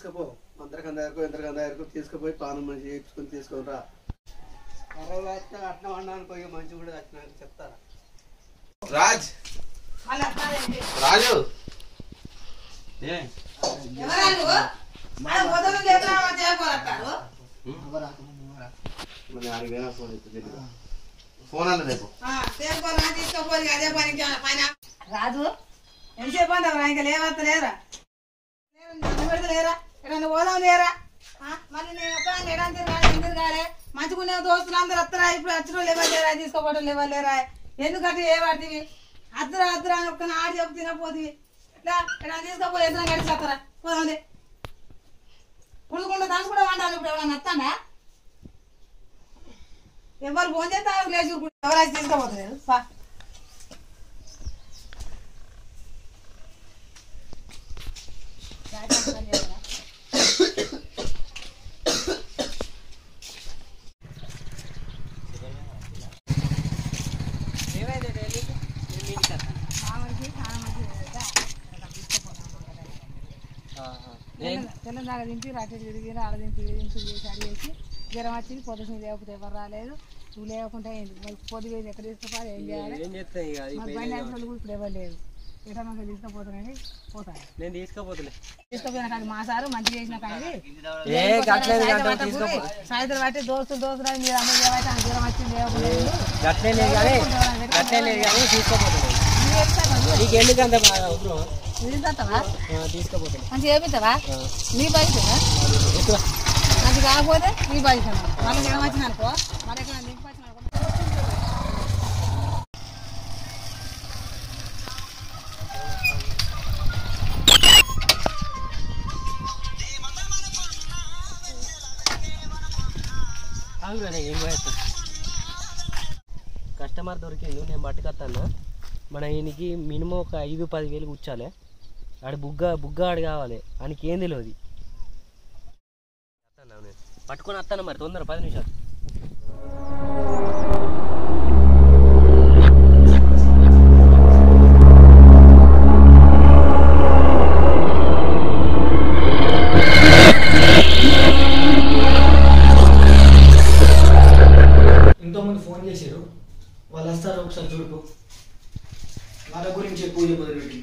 తీసుకుపో మంత్రకం దగ్గరకు యంత్రకం దగ్గరకు తీసుకుపోయి పానం మంచి చేయించుకొని తీసుకొని రా కర్ర వేస్తే అట్లా వండడానికి పోయి మంచి కూడా వచ్చినాక చెప్తారా రాజ్ మళ్ళీ అట్లానే రాజు ఎవరా నువ్వు మన వదలు లేకుండా చేయకూడదు మరి ఆడికి పోయినా ఫోన్ చెప్తే ఫోన్ అన్న రేపు చేసుకోరా తీసుకోపోదు అదే పని పైన రాజు ఎంతసేపు అంటావు ఇంకా లేవత్త లేరా పెడతా లేరా ఎక్కడ పోదాం లేరా ఆ, మళ్ళీ నేను ఒక్క ఎడా తిరగాలి ఎందుకు కాలే మంచిగునే దోస్తులు అందరు వస్తారా ఇప్పుడు వచ్చిన లేవాలి లేరా తీసుకోపోవడం లేవాలి లేరా ఎందుకంటే ఏ పడుతుంది అద్దరా అద్దరా అని ఒక్క నాడు చెప్పు తినపోతుంది ఇట్లా ఎక్కడ తీసుకోపోయి ఎదురు గడిచి వస్తారా పోదాంలే పుడుకుండా దాన్ని కూడా వండాలి ఇప్పుడు ఎవరైనా వస్తాడా ఎవరు ఫోన్ చేస్తే వాళ్ళకి లేచి ఊరుకుంటారు. ఎవరు వచ్చి తీసుకోపోతలేదు పా తెల్లందాక దింపి రాత్రి తిరిగి ఆడ దింపి దింపి చేసి అడిగేసి జ్వరం వచ్చింది పొద్దున లేకపోతే ఎవరు రాలేదు నువ్వు లేకుండా ఏంది మరి పొద్దు వేసి ఎక్కడ తీసుకోవాలి ఏం చేయాలి ఏం చేస్తాను ఇక అది మరి బండి అసలు కూడా ఇప్పుడు ఎవరు లేదు ఎటన్నా తీసుకుపోతున్నాయి పోతాను నేను తీసుకోపోతులే తీసుకుపోయిన కానీ మా సారు మంచిగా చేసిన కానీ ఏ గట్లేదు గంట తీసుకోపో సాయంత్రం బట్టి దోస్తులు దోస్తులు అని మీరు అమ్మాయి ఏమైతే అంత దూరం వచ్చింది లేకపోలేదు గట్లే లేదు కానీ గట్లే లేదు కానీ తీసుకోపోతున్నాను నీకు ఎందుకు అంత బాగా అవసరం తీస్తావా తీసుకోపోతున్నా మంచిగా చేపిస్తావా నీ బాధ్యత మంచి కాకపోతే నీ బాధ్యత మళ్ళీ జ్వరం వచ్చింది అనుకో మరి ఎక్కడ దింపి వచ్చిన అనుకో అవునా ఏం పోయేస్తా కస్టమర్ దొరికిండు నేను పట్టుకొస్తాను మన ఈయనకి మినిమం ఒక ఐదు పది వేలు కూర్చోాలి ఆడు బుగ్గ బుగ్గ ఆడు కావాలి ఆయనకి ఏం తెలియదు వస్తాను నేను. పట్టుకొని వస్తాను మరి తొందర పది నిమిషాలు ఇంతకుముందు ఫోన్ చేశారు వాళ్ళు వస్తారు ఒకసారి చూడుకో వాళ్ళ గురించి పూజ మొదలుపెట్టి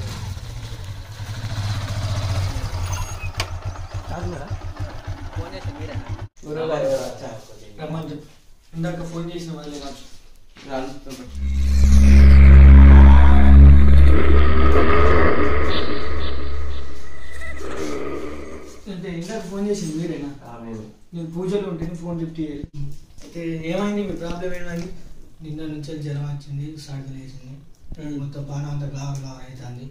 ఫోన్ చేస్తే మీరే గురువుగారు గారు వచ్చారు. రమ్మని చెప్పు ఇందాక ఫోన్ చేసిన వాళ్ళే కావచ్చు అంటే ఇందాక ఫోన్ చేసింది మీరేనా నేను పూజలో ఉంటే ఫోన్ లిఫ్ట్ చేయాలి అయితే ఏమైంది మీ ప్రాబ్లం ఏమైంది నిన్న నుంచి జ్వరం వచ్చింది సర్ది లేచింది మొత్తం పానం అంతా గ్లావర్ గ్లావర్ అవుతుంది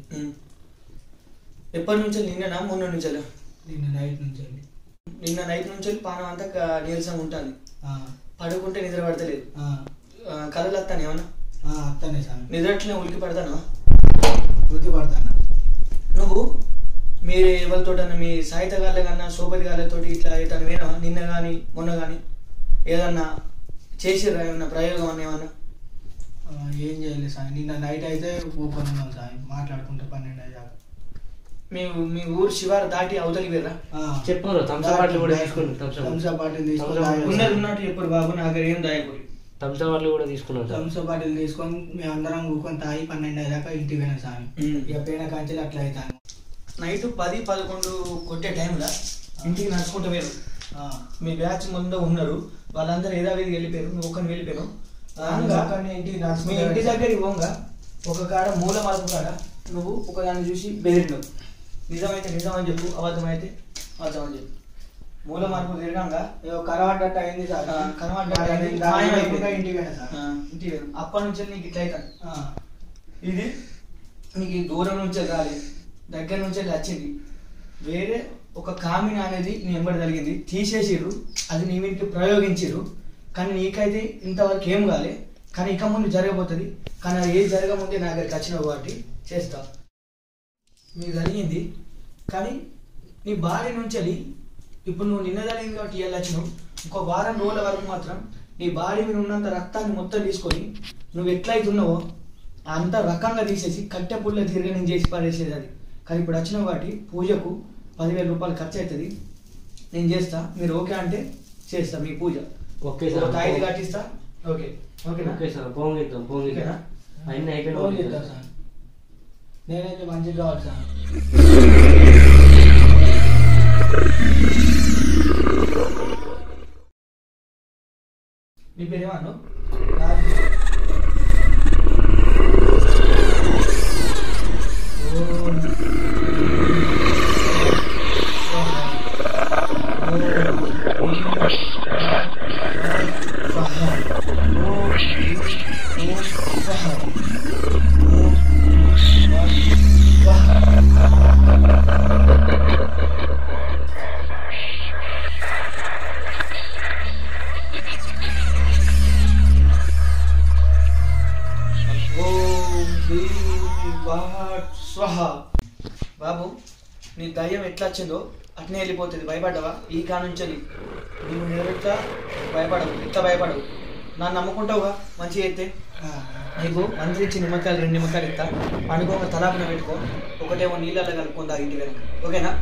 ఎప్పటి నుంచి నిన్ననా మొన్న నుంచి నిన్న నైట్ నుంచి నిన్న నైట్ నుంచి పానం అంతా క- నీరసం ఉంటుంది పడుకుంటే నిద్ర పడతలేదు ఆ, కలలు వస్తాను ఏమన్నా అత్తనే సార్ నిద్రట్లనే ఉలికి పడతాను వృత్తి పడతాను నువ్వు మీరు ఎవరితోటన్నా మీ సాహిత్య గాళ్ళ కన్నా సోపతి గాళ్ళతో ఇట్లా ఇతను వినా నిన్న కానీ మొన్న కానీ ఏదన్నా చేసిర్రా ఏమన్నా ప్రయోగం అన్న ఏమన్నా ఆ, ఏం చేయలేదు సార్ నిన్న నైట్ అయితే ఓపెన్ ఉన్నాం సార్ మాట్లాడుకుంటే పన్నెండు అయ్యాక మీ మీ ఊరు శివారు దాటి అవతలి వేరా చెప్పారు థమ్స్అప్ బాటిల్ కూడా తీసుకున్నాను థమ్స్అప్ థమ్స్అప్ బాటిల్ థమ్స్అప్ తీసుకొని ఉన్నది ఉన్నట్టు చెప్పరు బాబు నా దగ్గర ఏం దాయకూరి థమ్స్అప్ బాటిల్ కూడా తీసుకున్నాను సార్ థమ్స్అప్ బాటిల్ తీసుకొని మేము అందరం కూకొని తాగి పన్నెండు అయ్యాక ఇంటికి పోయినాం సార్ ఇక పోయిన కాంచెలు అట్లా అవుతాను నైట్ పది పదకొండు కొట్టే టైంలో ఇంటికి నడుచుకుంటూ వేరు మీ బ్యాచ్ ముందు ఉన్నారు వాళ్ళందరూ ఏదావిధి వెళ్ళిపోయారు నువ్వు ఒక్కని వెళ్ళిపోయాను రానుగా ఒక్కడిని ఇంటికి మీ నడుచుకుంటూ ఇంటి దగ్గరికి పోగా ఒక కాడ మూల మలుపు కాడ నువ్వు ఒకదాన్ని చూసి బెదిరినావు నిజమైతే నిజం అని చెప్పు అబద్ధం అయితే అబద్ధం అని చెప్పు మూల మార్పు తిరగంగా ఏదో కరవడ్డట్టు అయింది సార్ ఆ, కనబడ్డట్టు మరి అయింది, నేను దాన్ని మాయమైపోయింది. లేకుండా ఇంటికి పోయినా సార్ ఆ, ఇంటికి వెళ్ళు. అప్పటి నుంచి నీకు ఇట్లా అవుతాను ఆ, ఇది నీకు ఈ దూరం నుంచే రాలేదు దగ్గర నుంచే వచ్చింది వేరే ఒక కామిని అనేది నీ ఎంబడి జరిగింది తీసేసిర్రు అది నీ ఇంటికి ప్రయోగించిర్రు కానీ నీకైతే ఇంతవరకు ఏం కాలే కానీ ఇక ముందు జరగబోతుంది కానీ అది ఏది జరగముందే నా దగ్గరికి వచ్చినావు కాబట్టి చేస్తా మీకు జరిగింది కానీ నీ భార్య నుంచి వెళ్ళి ఇప్పుడు నువ్వు నిన్న జరిగింది కాబట్టి ఇవాళ వచ్చినావు ఇంకో వారం రోజుల వరకు మాత్రం నీ బాడీ మీద ఉన్నంత రక్తాన్ని మొత్తం తీసుకొని నువ్వు ఎట్లయితున్నావో అంత రకంగా తీసేసి కట్టె పుల్ల తిరగని చేసి పడేసేది అది కానీ ఇప్పుడు వచ్చినావు కాబట్టి పూజకు పదివేల రూపాయలు ఖర్చు అవుతుంది నేను చేస్తా మీరు ఓకే అంటే చేస్తా మీ పూజ ఓకే ఒక సార్ తాయిది కట్టిస్తా ఓకే ఓకేనా ఓకే సార్ పోంగిద్దాం పోంగిద్దాం ఓకేనా అన్నీ ఫోన్ అయిపోయినా చేద్దాం సార్ నేనైతే మంచిగా కావాలి సార్ మీ పేరు ఏమన్నా ఓం హ్రీం వాట్ స్వహ బాబు నీ దయ్యం ఎట్లా వచ్చిందో అట్నే వెళ్ళిపోతుంది భయపడ్డావా ఈ కానుంచి నువ్వు నిలబెట్టా భయపడవు ఎంత భయపడవు నన్ను నమ్ముకుంటావుగా మంచిగా అయితే నీకు మంచి ఇచ్చి నిమ్మకాయలు రెండు నిమ్మకాయలు ఇస్తా పండుకోక తలాపున పెట్టుకో ఒకటేమో నీళ్ళల్లో కలుపుకుందా ఇంటి వెనక ఓకేనా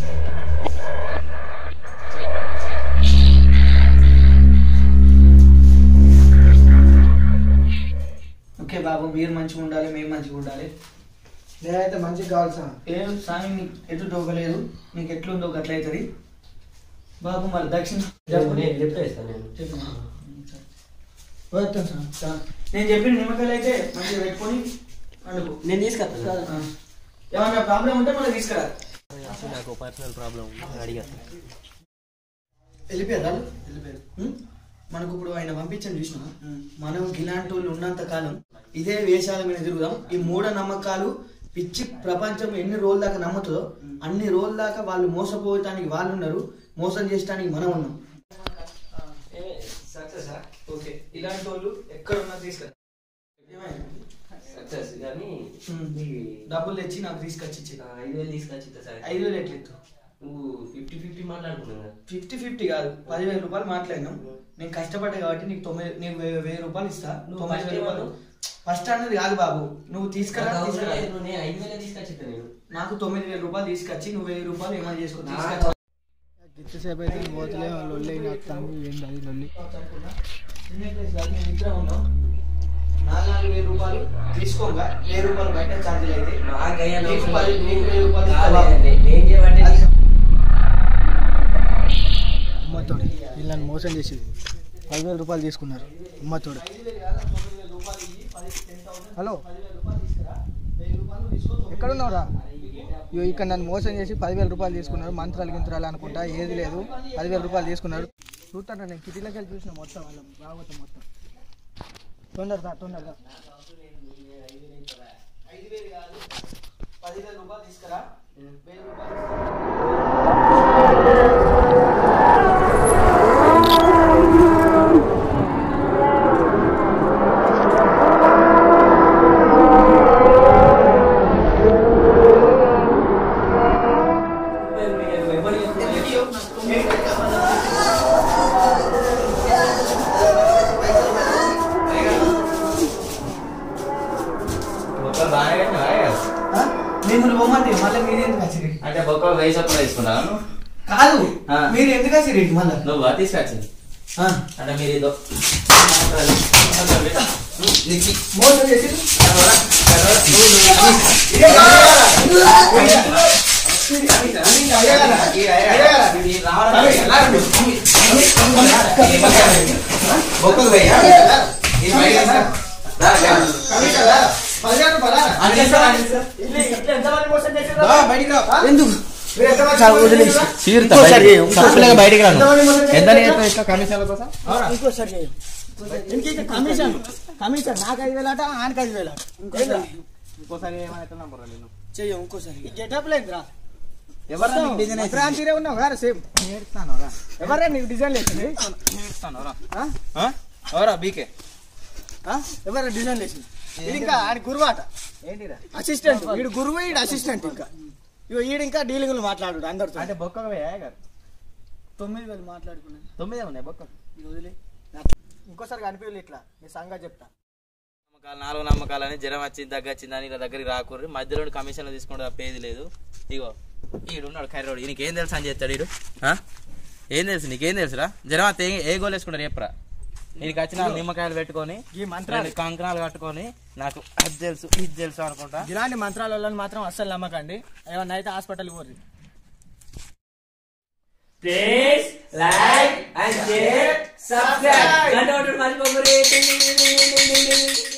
ఓకే బాబు మీరు మంచిగా ఉండాలి మేము మంచిగా ఉండాలి నేనైతే మంచిగా కావాలి సార్ ఏం స్వామి నీకు ఎటు దోగలేదు నీకు ఎట్లుందో గట్లయితుంది బాబు మరి దక్షిణ నేను చెప్పేస్తాను నేను చెప్పమ్మా. పోతాను సార్ సా- నేను చెప్పిన నిమ్మకాయలు అయితే మంచిగా పెట్టుకొని అనుకో నేను తీసుకొస్తాను ఆ. ఏమన్నా ప్రాబ్లం ఉంటే మళ్ళీ తీసుకురా అసలు నాకు పర్సనల్ ప్రాబ్లం ఉంది అడిగా వెళ్ళిపోయారు వాళ్ళు వెళ్ళిపోయారు ఉం? మనకు ఇప్పుడు ఆయన పంపించండి చూసిన మనం ఇలాంటి వాళ్ళు ఉన్నంత కాలం ఇదే వేషాల మీద తిరుగుదాం ఈ మూఢ నమ్మకాలు పిచ్చి ప్రపంచం ఎన్ని రోజుల దాకా నమ్ముతుందో అన్ని రోజుల దాకా వాళ్ళు మోసపోవటానికి వాళ్ళు ఉన్నారు మోసం చేయడానికి మనం ఉన్నాం సక్సెస్ ఓకే ఇలాంటి వాళ్ళు ఎక్కడ ఉన్నా తీసుకురా ఏమైంది? సక్సెస్ కానీ ఉం. నీకు డబ్బులు తెచ్చి నాకు తీసుకొచ్చి ఇచ్చి ఆ, ఐదు వేలు తీసుకొచ్చి ఇస్తా సార్ ఐదు వేలు ఎట్లెత్తు నువ్వు ఫిఫ్టీ ఫిఫ్టీ మాట్లాడుకున్నావు కదా ఫిఫ్టీ ఫిఫ్టీ కాదు పదివేల రూపాయలు మాట్లాడినాం నేను కష్టపడ్డా కాబట్టి నీకు తొమ్మిది నీకు వెయ్యి వెయ్యి రూపాయలు ఇస్తా నువ్వు తొమ్మిది first వేల రూపాయలు ఏమన్నావు? ఫస్ట్ అన్నది కాదు బాబు నువ్వు తీసుకురా నాకు అవసరం తీసుకురా లేదు, నువ్వు నేను ఐదు వేలే తీసుకొచ్చి ఇస్తా నేను నాకు తొమ్మిది వేల రూపాయలు తీసుకొచ్చి నువ్వు వెయ్యి రూపాయలు ఏమైనా చేసుకో నాకు తీసుకొచ్చి ఎంతసేపు అయితే పోతలే లొల్లి నడుస్తాను ఏంది అది లొల్లి చిన్న ప్లేస్ కాదు, మేము ఇద్దరం ఉన్నాం నాలుగు నాలుగు వేల రూపాయలు తీసుకోగా వెయ్యి రూపాయలు బయట ఛార్జీలు అయితే నాకు అయ్యా నీకు అవసరం పది- లేదు. నీకు వెయ్యి రూపాయలు ఇస్తా కాదు, బాబు. నే- నేను చేయమంటే అది- అమ్మతోడు వీళ్ళని మోసం చేసేది పదివేల రూపాయలు తీసుకున్నారు అమ్మతోడు హలో ఎక్కడున్నావురా ఇగో ఇక్కడ నన్ను మోసం చేసి పదివేల రూపాయలు తీసుకున్నారు మంత్రాలు గింత్రాలు అనుకుంటా ఏది లేదు పదివేల రూపాయలు తీసుకున్నారు చూస్తాను నేను కిటిలోకి వెళ్ళి చూసిన మొత్తం వాళ్ళ భాగవతం మొత్తం తొందరగా తొందరగా ఐదు వేలు కాదు పదివేల రూపాయలు తీసుకురా వెయ్యి రూపాయలు ఇస్తా. బొక్కలు బాగానే కట్టినావా ఇక? ఆ? మిమ్మల్ని బొమ్మంటే మళ్ళీ మీరు ఎందుకు వచ్చిరి అంటే బొక్కలు వెయ్యి చొప్పున తీసుకున్నాను కాదు ఆ. మీరు ఎందుకు వచ్చిరి మళ్ళీ నువ్వు అది తీసుకొచ్చింది ఆ. అంటే మీరు ఇదో మోసం చేసి బొక్కలు వెయ్యి ఎందుకు బయటికి రాను ఎంత ఇంకోసారి చేయం ఇంకే కమిషన్ కమిషన్ నాకు ఐదు వేలు అట ఆయనకి ఐదు వేలు అట ఇంకోసారి చెయ్యం ఇంకోసారి గెటప్ లేదురా ఎవరా నీకు డిజైన్ తీరే ఉన్నావు కదా సేమ్ నేర్తాను రా ఎవరా నీకు డిజైన్ లేచింది ఎవరా బీకే ఎవరా డిజైన్ లేచింది ఇది ఇంకా ఆయన గురువు అట ఏంటిరా అసిస్టెంట్ వీడు గురువు వీడు అసిస్టెంట్ ఇంకా ఇగో ఈడు ఇంకా డీలింగ్లు మాట్లాడు అందరితో అంటే బొక్కలు వెయ్యా గారు తొమ్మిది వేలు మాట్లాడుకున్నాను తొమ్మిదే ఉన్నాయి బొక్కలు ఇది వదిలే నాకు ఇంకోసారి కనిపించలేదు ఇట్లా నీ సంగతి చెప్తా నమ్మకాలు నాలుగు నమ్మకాలని జ్వరం వచ్చింది దగ్గర వచ్చిందని ఇలా దగ్గరికి రాకూర్రి మధ్యలో కమిషన్లు తీసుకుంటే తప్పేది లేదు ఇగో ఈడున్నాడు కర్రోడు ఈయనకి ఏం తెలుసు అని చెప్తాడు ఈడు ఆ? ఏం తెలుసు నీకేం తెలుసురా జనం అంత ఏ- ఏ గోల్ వేసుకుంటారు చెప్పరా ఈయనకి వచ్చిన నిమ్మకాయలు పెట్టుకొని ఈ మంత్రాలు రెండు కంకణాలు కట్టుకొని నాకు అది తెలుసు ఇది తెలుసు అనుకుంటా ఇలాంటి మంత్రాల వల్ల మాత్రం అస్సలు నమ్మకండి ఏమన్నా అయితే హాస్పిటల్ పోర్రి please like and share subscribe గంట కొట్టుడు మర్చిపోకూరి